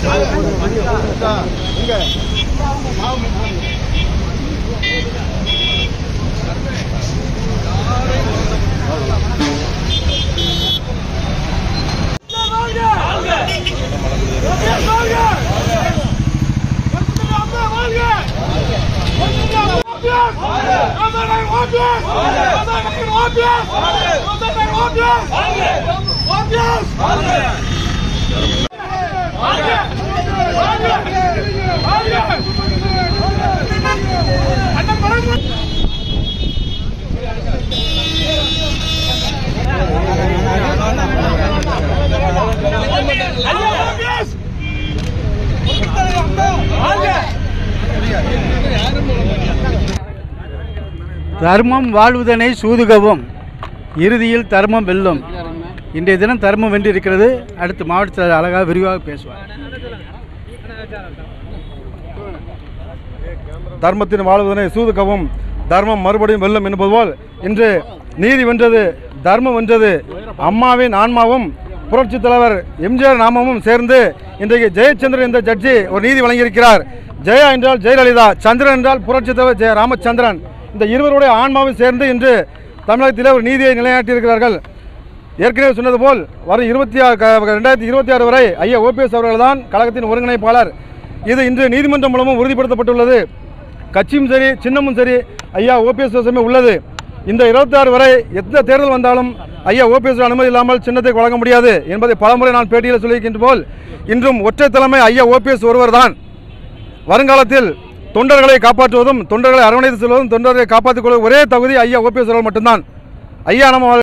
தர்மம் வாழ்வதனை சூதுகவும் இறுதியில் தர்மம் வெல்லும் இன்றைய தினம் தர்மம் வென்று இருக்கிறது அடுத்து மாவட்ட செயலர் அழகாக விரிவாக பேசுவார் தர்மத்தின் வாழ்வதனை சூதுக்கவும் தர்மம் மறுபடியும் வெல்லும் என்பது போல் இன்று நீதி வென்றது தர்மம் வென்றது அம்மாவின் ஆன்மாவும் புரட்சித் தலைவர் எம்ஜிஆர் நாமமும் சேர்ந்து இன்றைக்கு ஜெயச்சந்திரன் என்ற ஜட்ஜி ஒரு நீதி வழங்கியிருக்கிறார் ஜெயா என்றால் ஜெயலலிதா சந்திரன் என்றால் புரட்சித் தலைவர் ஜெய ராமச்சந்திரன் இந்த இருவருடைய ஆன்மாவும் சேர்ந்து இன்று தமிழகத்திலே ஒரு நீதியை நிலைநாட்டியிருக்கிறார்கள் ஏற்கனவே சொன்னது போல் வரும் இருபத்தி ஆறு ரெண்டாயிரத்தி இருபத்தி ஆறு வரை ஐயா ஓபிஎஸ் அவர்கள் தான் கழகத்தின் ஒருங்கிணைப்பாளர் இது இன்று நீதிமன்றம் மூலமும் உறுதிப்படுத்தப்பட்டுள்ளது கட்சியும் சரி சின்னமும் சரி ஐயா ஓபிஎஸ் வசமே உள்ளது இந்த இருபத்தி ஆறு வரை எந்த தேர்தல் வந்தாலும் ஐயா ஓபிஎஸ் அனுமதி இல்லாமல் சின்னத்தை வழங்க முடியாது என்பதை பலமுறை நான் பேட்டியில் சொல்லியிருக்கின்ற போல் இன்றும் ஒற்றை தலைமை ஐயா ஓபிஎஸ் ஒருவர் தான் வருங்காலத்தில் தொண்டர்களை காப்பாற்றுவதும் தொண்டர்களை அரவணைத்து செல்வதும் தொண்டர்களை காப்பாற்றிக் கொள்வதும் ஒரே தகுதி ஐயா ஓபிஎஸ் அவர்கள் மட்டும்தான் ஐயா நம்ம